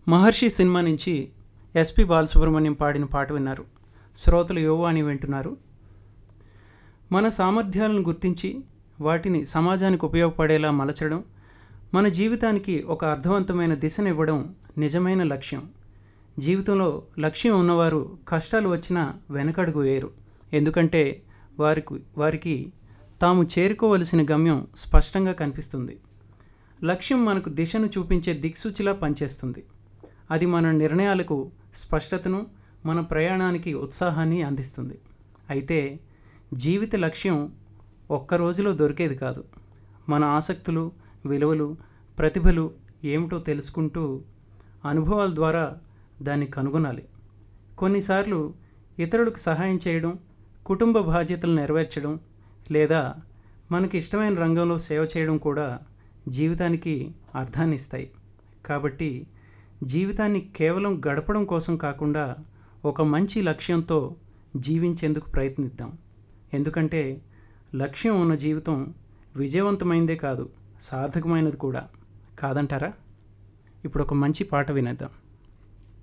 మహర్షి cinema నుంచి SP Balasubrahmanyam పాడిన పాట విన్నారు శ్రోతలు యువవాణి వింటున్నారు మన సామర్థ్యాలను గుర్తించి వాటిని సమాజానికి ఉపయోగపడేలా మలచడం మన జీవితానికి ఒక అర్థవంతమైన దిశనివ్వడం నిజమైన లక్ష్యం జీవితంలో లక్ష్యం ఉన్నవారు కష్టాలు వచ్చినా వెనకడుగు వేయరు ఎందుకంటే వారికి వారికి తాము చేరుకోవలసిన గమ్యం స్పష్టంగా కనిపిస్తుంది లక్ష్యం మనకు దిశను చూపించే దిక్సూచిలా పనిచేస్తుంది అది మన నిర్ణయాలకు స్పష్టతను మన ప్రయాణానికి ఉత్సాహాన్ని అందిస్తుంది అయితే జీవిత లక్ష్యం ఒక్క రోజులో దొరికేది కాదు మన ఆసక్తులు విలువలు ప్రతిభలు ఏమిటో తెలుసుకుంటూ అనుభవాల ద్వారా దాన్ని కనుగొనాలి కొన్నిసార్లు ఇతరులకు సహాయం చేయడం కుటుంబ బాధ్యతలు నెరవేర్చడం లేదా మనకి ఇష్టమైన రంగంలో సేవ చేయడం కూడా జీవితానికి అర్థాన్ని ఇస్తాయి కాబట్టి జీవితాన్ని కేవలం గడపడం కోసం కాకుండా ఒక మంచి లక్ష్యంతో జీవించేందుకు ప్రయత్నిద్దాం ఎందుకంటే లక్ష్యం ఉన్న జీవితం విజయవంతమైందే కాదు సార్థకమైనది కూడా కాదంటారా ఇప్పుడు ఒక మంచి పాట వినేద్దాం